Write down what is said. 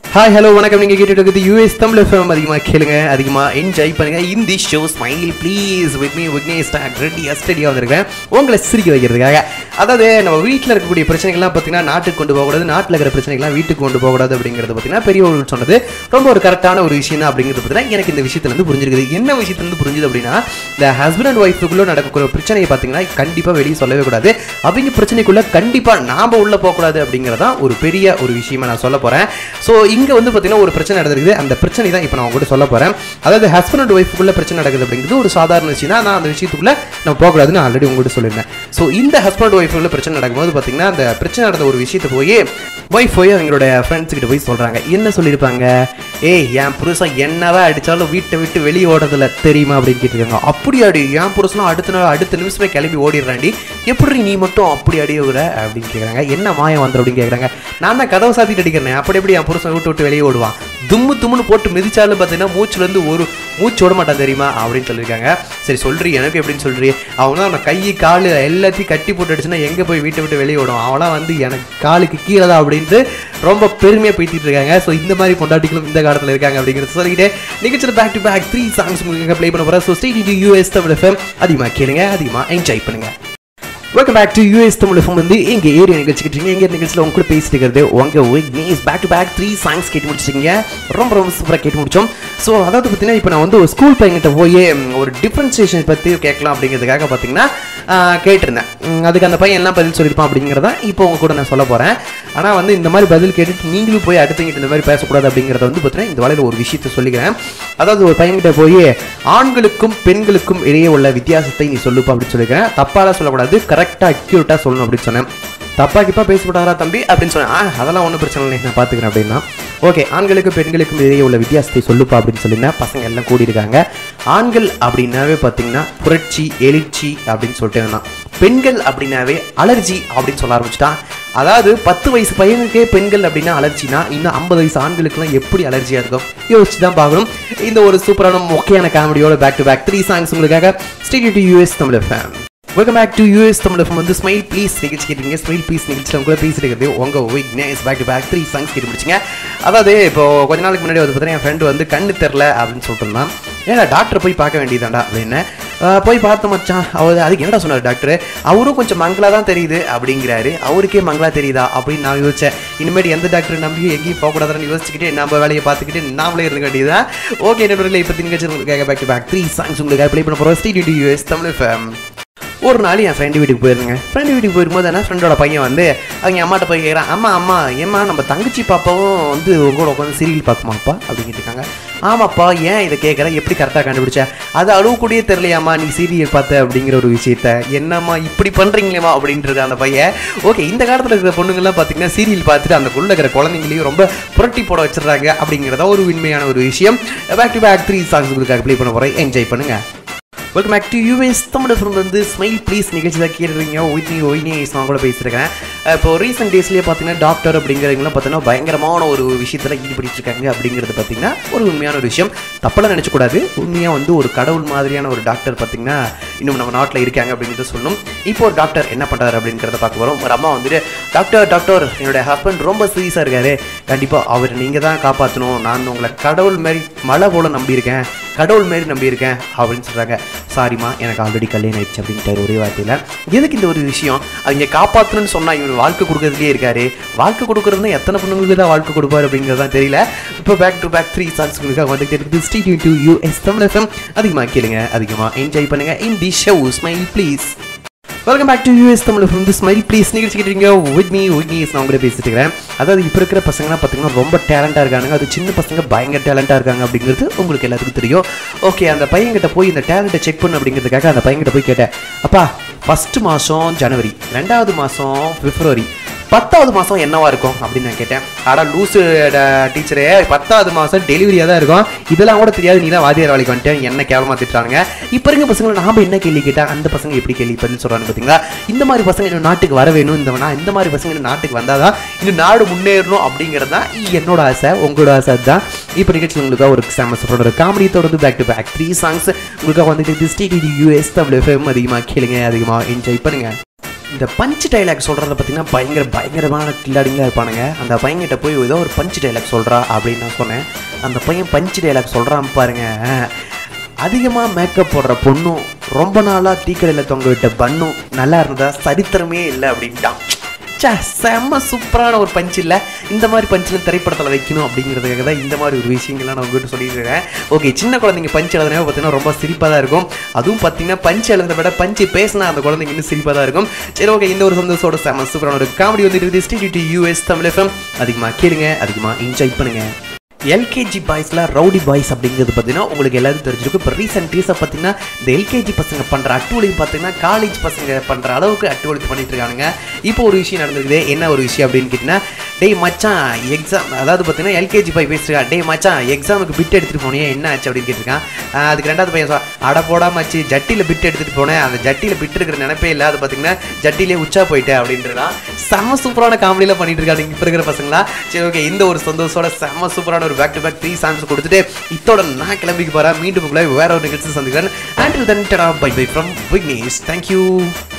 hi hello வணக்கம் நீங்கள் கேட்டுட்டு இருக்குது யூஎஸ் தமிழ் எஃப்எம் அதிகமாக கேளுங்க அதிகமாக என்ஜாய் பண்ணுங்க இந்த show smile please with me Vignesh ready ஸ்டடியாக வந்திருக்கேன் உங்களை சிரிக்க வைக்கிறதுக்காக அதாவது நம்ம வீட்டில் இருக்கக்கூடிய பிரச்சனைகள்லாம் பார்த்தீங்கன்னா நாட்டுக்கு கொண்டு போகக்கூடாது நாட்டில் இருக்கிற பிரச்சனைகள்லாம் வீட்டுக்கு கொண்டு போகக்கூடாது அப்படிங்கிறது பார்த்தீங்கன்னா பெரியவர்கள் சொன்னது ரொம்ப ஒரு கரெக்டான ஒரு விஷயம் தான் அப்படிங்கிறது பார்த்தீங்கன்னா எனக்கு இந்த விஷயத்துலேருந்து புரிஞ்சிருக்குது என்ன விஷயத்துலேருந்து புரிஞ்சுது அப்படின்னா இந்த ஹஸ்பண்ட் அண்ட் ஒய்ஃபுக்குள்ளே நடக்கக்கூடிய பிரச்சனையை பார்த்தீங்கன்னா கண்டிப்பாக வெளியே சொல்லவே கூடாது அவங்க பிரச்சனைக்குள்ளே கண்டிப்பாக நாம உள்ளே போகக்கூடாது அப்படிங்கிறதான் ஒரு பெரிய ஒரு விஷயமா நான் சொல்ல போகிறேன் ஸோ இங்கே வந்து பார்த்தீங்கன்னா ஒரு பிரச்சனை நடந்திருக்குது அந்த பிரச்சனை தான் இப்போ நான் உங்கள்கிட்ட சொல்ல போகிறேன் அதாவது ஹஸ்பண்ட் அண்ட் ஒய்ஃபுக்குள்ள பிரச்சனை நடக்குது அப்படிங்கிறது ஒரு சாதாரண விஷயம் தான் நான் அந்த விஷயத்துக்குள்ள நம்ம போகக்கூடாதுன்னு ஆல்ரெடி உங்கள்கிட்ட சொல்லியிருந்தேன் ஸோ இந்த ஹஸ்பண்ட் ஒய்ஃபுக்குள்ள பிரச்சனை நடக்கும்போது பார்த்தீங்கன்னா அந்த பிரச்சனை நடந்த ஒரு விஷயத்தை போய் ஒய்ஃப் போய் அவங்களோட ஃப்ரெண்ட்ஸ் கிட்ட போய் சொல்கிறாங்க என்ன சொல்லியிருப்பாங்க ஏய் என் புருஷன் என்னவா அடித்தாலும் வீட்டை விட்டு வெளியே ஓடுறதில்ல தெரியுமா அப்படின்னு கேட்டிருக்காங்க அப்படி அடி என் புருஷனும் அடுத்த நாள் அடுத்த நிமிஷமே கிளம்பி ஓடிடுறாண்டி எப்படி நீ மட்டும் அப்படி அடிய விட அப்படின்னு கேட்குறாங்க என்ன மாயம் வந்துடும் அப்படின்னு கேட்குறாங்க நான் தான் கதவை சாத்திட்டு அடிக்கிறேன் அப்படி எப்படி என் புருஷன் விட்டு விட்டு வெளியே ஓடுவான் தும்மு தும்முன்னு போட்டு மிதிச்சாலும் பார்த்தீங்கன்னா மூச்சுலேருந்து ஒரு மூச்சு விட மாட்டான் தெரியுமா அப்படின்னு சொல்லியிருக்காங்க சரி சொல்றீ எனக்கு எப்படின்னு சொல்றீ அவன் அவனை கை கால் எல்லாத்தையும் கட்டி போட்டு அடிச்சுன்னா எங்கே போய் வீட்டை விட்டு வெளியே விடும் அவனாம் வந்து எனக்கு காலுக்கு கீழே தான் அப்படின்ட்டு ரொம்ப பெருமையாக பேத்திட்டு இருக்காங்க ஸோ இந்த மாதிரி பொண்டாட்டிகளும் இந்த காலத்தில் இருக்காங்க அப்படிங்கிறத சொல்லிக்கிட்டு நிகழ்ச்சியில் back to back three songs உங்களுக்கு ப்ளே பண்ண போகிறேன் so stay tuned to US Tamil FM அதிகமாக கேளுங்க அதிகமாக என்ஜாய் பண்ணுங்க welcome back to US Tamil FM வந்து எங்க ஏரியா நிகழ்ச்சிக்கிட்டீங்க எங்க நிகழ்ச்சியில் உங்க கூட பேசிட்டு இருக்கிறது உங்க Vignesh back to back three songs கேட்டு முடிச்சிருக்கீங்க ரொம்ப ரொம்ப சூப்பராக கேட்டு முடிச்சோம் ஸோ அதாவது பார்த்தீங்கன்னா இப்போ நான் வந்து ஒரு ஸ்கூல் பையன்கிட்ட போய் ம், ஒரு டிஃப்ரென்சியேஷன் பற்றி கேட்கலாம் அப்படிங்கிறதுக்காக பார்த்தீங்கன்னா ஆ, கேட்டிருந்தேன் ம், அதுக்கு அந்த பையன் என்ன பதில் சொல்லியிருப்பான் அப்படிங்கிறத இப்போ உங்க கூட நான் சொல்ல போகிறேன் ஆனால் வந்து இந்த மாதிரி பதில் கேட்டுட்டு நீங்களும் போய் அடுத்தவங்கிட்ட இந்த மாதிரி பேசக்கூடாது அப்படிங்கிறத வந்து பார்த்தீங்கன்னா இந்த வேலையில் ஒரு விஷயத்தை சொல்லிக்கிறேன் அதாவது ஒரு பையன்கிட்ட போய் ஆண்களுக்கும் பெண்களுக்கும் இடையே உள்ள வித்தியாசத்தை நீ சொல்லுப்பா அப்படின்னு சொல்லிக்கிறேன் தப்பாலாம் சொல்லக்கூடாது கரெக்டாக அக்யூரேட்டாக சொல்லணும் அப்படின்னு சொன்னேன் தப்பா கிப்பா பேசிவிட்டாரா தம்பி அப்படின்னு சொன்னேன் ஆ அதெல்லாம் ஒன்றும் பிரச்சனை இல்லை நான் பார்த்துக்கிறேன் அப்படின்னா ஓகே ஆண்களுக்கும் பெண்களுக்கும் இடையே உள்ள வித்தியாசத்தை சொல்லுப்பா அப்படின்னு சொல்லியிருந்தேன் பசங்க எல்லாம் கூடியிருக்காங்க ஆண்கள் அப்படின்னாவே பார்த்தீங்கன்னா புரட்சி எழுச்சி அப்படின்னு சொல்லிட்டு இருந்தான் பெண்கள் அப்படின்னாவே அலர்ஜி அப்படின்னு சொல்ல ஆரம்பிச்சிட்டான் அதாவது பத்து வயசு பையனுக்கே பெண்கள் அப்படின்னா அலர்ஜினா இன்னும் ஐம்பது வயசு ஆண்களுக்குலாம் எப்படி அலர்ஜியாக இருக்கும் யோசிச்சு தான் பார்க்கணும் இந்த ஒரு சூப்பரான மொக்கையான காமெடியோட back to back three songs உங்களுக்காக stay tuned to US Tamil FM welcome back to US Tamil FM வந்து ஸ்மைல் ப்ளீஸ் நிகழ்ச்சி கேட்டீங்க ஸ்மைல் ப்ளீஸ் நிகழ்ச்சியில் உங்களை பேசிட்டு இருக்கிறது உங்கள் Vignesh back to back three songs கேட்டு முடிச்சிங்க அதாவது இப்போ கொஞ்ச நாளுக்கு முன்னாடி வந்து பார்த்தீங்கன்னா என் ஃப்ரெண்டு வந்து கண்ணு தெரில அப்படின்னு சொல்லிட்டு இருந்தான் ஏன்னா டாக்டர் போய் பார்க்க வேண்டியதாண்டா அப்படின்னு ஆஹ் போய் பார்த்த மச்சான் அவர் அதுக்கு என்னடா சொன்னார் டாக்டர் அவரும் கொஞ்சம் மங்களா தான் தெரியுது அப்படிங்கிறாரு அவருக்கே மங்களா தெரியுதா அப்படின்னு நான் யோசிச்சேன் இனிமேல் எந்த டாக்டர் நம்பி எங்கேயும் போகக்கூடாதுன்னு யோசிச்சுக்கிட்டு நம்ம வேலையை பார்த்துக்கிட்டு நாமளே இருக்க வேண்டியதா ஓகே நண்பர்களே இப்போ நிகழ்ச்சி உங்களுக்காக back to back three songs உங்களுக்காக ப்ளே பண்ண போகிறோம் ஸ்டேடியோ யூஎஸ் தமிழ் ஃபேம் ஒரு நாள் என் ஃப்ரெண்டு வீட்டுக்கு போயிருங்க ஃப்ரெண்டு வீட்டுக்கு போயிருக்கும்போது என்ன ஃப்ரெண்டோட பையன் வந்து அவங்க அம்மாட்ட போய் கேட்குறான் அம்மா அம்மா ஏம்மா நம்ம தங்கச்சி பாப்பாவும் வந்து உங்களோட உட்காந்து சீரியல் பார்க்குமாப்பா அப்படின்னு இருக்காங்க ஆமாப்பா ஏன் இதை கேட்குற எப்படி கரெக்டாக கண்டுபிடிச்ச அது அழுவக்கூடியே தெரியலையாம்மா நீ சீரியல் பார்த்த அப்படிங்கிற ஒரு விஷயத்த என்னம்மா இப்படி பண்ணுறீங்களேம்மா அப்படின்ட்டு இருக்க அந்த பையன் ஓகே இந்த காலத்தில் இருக்கிற பொண்ணுங்கள்லாம் பார்த்தீங்கன்னா சீரியல் பார்த்துட்டு அந்த குள்ள இருக்கிற குழந்தைங்களையும் ரொம்ப புரட்டி போட வச்சிடுறாங்க அப்படிங்கிறத ஒரு உண்மையான ஒரு விஷயம் back to back three songs உங்களுக்காக ப்ளே பண்ண போகிறேன் என்ஜாய் பண்ணுங்கள் welcome back to US Tamil FM வந்து ஸ்மைல் ப்ளீஸ் நிகழ்ச்சி தான் கேட்டுருக்கீங்க ஒயிட்னி ஒயினி நான் கூட பேசியிருக்கேன் இப்போ ரீசெண்ட் டேஸ்லேயே பார்த்தீங்கன்னா டாக்டர் அப்படிங்கிறவங்களாம் பார்த்தீங்கன்னா பயங்கரமான ஒரு விஷயத்தில் ஈடுபட்டு இருக்காங்க அப்படிங்கிறது பார்த்தீங்கன்னா ஒரு உண்மையான ஒரு விஷயம் தப்பெல்லாம் நினச்சக்கூடாது உண்மையாக வந்து ஒரு கடவுள் மாதிரியான ஒரு டாக்டர் பார்த்தீங்கன்னா இன்னும் நம்ம நாட்டில் இருக்காங்க அப்படிங்கிறத சொல்லணும் இப்போ ஒரு டாக்டர் என்ன பண்ணுறாரு அப்படிங்கிறத பார்க்க வரோம் ஒரு அம்மா வந்துட்டு டாக்டர் டாக்டர் என்னுடைய ஹஸ்பண்ட் ரொம்ப சீரியஸாக இருக்காரு கண்டிப்பாக அவர் நீங்கள் தான் காப்பாற்றணும் நான் உங்களை கடவுள் மாதிரி மழை போல நம்பியிருக்கேன் கடவுள் மாரி நம்பியிருக்கேன் அப்படின்னு சொல்கிறாங்க சாரிம்மா எனக்கு ஆல்ரெடி கல்யாணம் ஆயிடுச்சு அப்படின்ட்டு ஒரே வார்த்தையில் எதுக்கு இந்த ஒரு விஷயம் அவங்க காப்பாற்றணும்னு சொன்னால் இவர் வாழ்க்கை கொடுக்கறதுலேயே இருக்காரு வாழ்க்கை கொடுக்குறதுனா எத்தனை பொண்ணுங்களுக்கு தான் வாழ்க்கை கொடுப்பாரு அப்படிங்கிறது தான் தெரியல இப்போ பேக் டு பேக் த்ரீ சாங்ஸ்களுக்காக வந்துட்டு இருக்குது stay tuned to U S Tamil FM அதிகமாக கேளுங்க அதிகமாக என்ஜாய் பண்ணுங்க in the show smile please welcome back to US Tamil வந்து ஸ்மைல் ப்ளீஸ் நிகழ்ச்சி கேட்டீங்க வித் மீ விக்னேஸ் நான் கூட பேசிட்டு இருக்கிறேன் அதாவது இப்போ இருக்கிற பசங்கலாம் பார்த்தீங்கன்னா ரொம்ப டேலண்டாக இருக்காங்க அது சின்ன பசங்க பயங்கர டேலண்டாக இருக்காங்க அப்படிங்கிறது உங்களுக்கு எல்லாத்துக்கும் தெரியும் ஓகே அந்த பையன்கிட்ட போய் இந்த டேலண்ட்டை செக் பண்ணு அப்படிங்கிறதுக்காக அந்த பையன்கிட்ட போய் கேட்டேன் அப்பா ஃபஸ்ட்டு மாதம் ஜனவரி ரெண்டாவது மாதம் பிப்ரவரி பத்தாவது மாதம் என்னவா இருக்கும் அப்படின்னு நான் கேட்டேன் ஆடா லூசு டீச்சரே பத்தாவது மாதம் டெலிவரியாக தான் இருக்கும் இதெல்லாம் கூட தெரியாது நீ தான் வாத்தியார் வேலைக்கு வந்துட்டேன் என்ன கேவலமாக திட்டுறாங்க இப்போ இருக்க பசங்களை நாம என்ன கேள்வி கேட்டால் அந்த பசங்க எப்படி கேள்வி பதில் சொல்கிறாங்க பார்த்தீங்களா இந்த மாதிரி பசங்க இன்னும் நாட்டுக்கு வர வேணும் இந்த நான் இந்த மாதிரி பசங்க இன்னும் நாட்டுக்கு வந்தால் தான் இன்னும் நாடு முன்னேறணும் அப்படிங்கிறது தான் என்னோட ஆசை உங்களோட ஆசை தான் இப்போ நிகழ்ச்சி உங்களுக்கு ஒரு ஃபேமஸ் ஒரு காமெடி தொடர்ந்து back to back three songs உங்களுக்காக வந்துட்டு ஸ்டேடி யூஎஸ் தமிழ் எஃப்எம் அதிகமாக கேளுங்க அதிகமாக என்ஜாய் பண்ணுங்க இந்த பஞ்ச் டைலாக் சொல்கிறத பார்த்தீங்கன்னா பயங்கர பயங்கரமான கில்லாடிங்களாக இருப்பானுங்க அந்த பையன்கிட்ட போய் ஏதோ ஒரு பஞ்ச் டைலாக் சொல்கிறா அப்படின்னு நான் சொன்னேன் அந்த பையன் பஞ்ச் டைலாக் சொல்கிறான் பாருங்க அதிகமாக மேக்கப் போடுற பொண்ணும் ரொம்ப நாளாக டீக்கடையில் தொங்க விட்ட பண்ணும் நல்லா இருந்தா சரித்திரமே இல்லை அப்படின்ட்டான் சே செம்ம சூப்பரான ஒரு பஞ்ச் இல்லை இந்த மாதிரி பஞ்சில் திரைப்படத்தில் வைக்கணும் அப்படிங்கிறதுக்காக தான் இந்த மாதிரி ஒரு விஷயங்கள்லாம் நான் உங்ககிட்ட சொல்லிட்டு இருக்கேன் ஓகே சின்ன குழந்தைங்க பஞ்ச் எழுதுனா பார்த்தீங்கன்னா ரொம்ப சிரிப்பாக தான் இருக்கும் அதுவும் பார்த்தீங்கன்னா பஞ்ச் எழுதுறத விட பஞ்சு பேசினா அந்த குழந்தைங்க இன்னும் சிரிப்பாக தான் இருக்கும் சரி ஓகே இந்த ஒரு சந்தோஷத்தோட செம்ம சூப்பரான ஒரு காமெடி வந்துட்டு இருக்குது ஸ்டேடியூ யூஎஸ் தமிழ் எஃப்எம் அதிகமாக கேளுங்க அதிகமாக என்ஜாய் பண்ணுங்க எல்கேஜி பாய்ஸ்ல ரவுடி பாய்ஸ் அப்படிங்கிறது பார்த்தீங்கன்னா உங்களுக்கு எல்லாரும் தெரிஞ்சிருக்கும் இப்போ ரீசெண்ட் டீஸை பார்த்தீங்கன்னா இந்த எல்கேஜி பசங்க பண்ணுற அட்டுவலியும் பார்த்தீங்கன்னா காலேஜ் பசங்க பண்ணுற அளவுக்கு அட்டுவலித்து பண்ணிட்டு இருக்கானுங்க இப்போ ஒரு விஷயம் நடந்திருக்குது என்ன ஒரு விஷயம் அப்படின்னு கேட்டிங்கன்னா டேய் மச்சான் எக்ஸாம் அதாவது பார்த்தீங்கன்னா எல்கேஜி பாய் பேசிருக்கா டேய் மச்சான் எக்ஸாமுக்கு பிட் எடுத்துகிட்டு போனியே என்ன ஆச்சு அப்படின்னு கேட்டிருக்கான் ஆஹ் அதுக்கு ரெண்டாவது பையன் சொல்ல அட போடாம மச்சி ஜட்டியில் பிட் எடுத்துகிட்டு போனேன் அந்த ஜட்டியில் பிட் இருக்கிற நினைப்பே இல்லை அது பார்த்தீங்கன்னா ஜட்டிலே உச்சா போயிட்டேன் அப்படின்றதான் செம்ம சூப்பரான காமெடியில் பண்ணிட்டு இருக்காங்க இப்போ இருக்கிற பசங்களா சரி ஓகே இந்த ஒரு சந்தோஷத்தோட செம்ம சூப்பரான ஒரு back to back three songs கொடுத்துட்டு இத்தோட நான் கிளம்பிக்கு போகிறேன் மீண்டும் உங்களை வேற ஒரு நிகழ்ச்சி சந்திக்கிறேன் until then bye bye from Vignesh thank you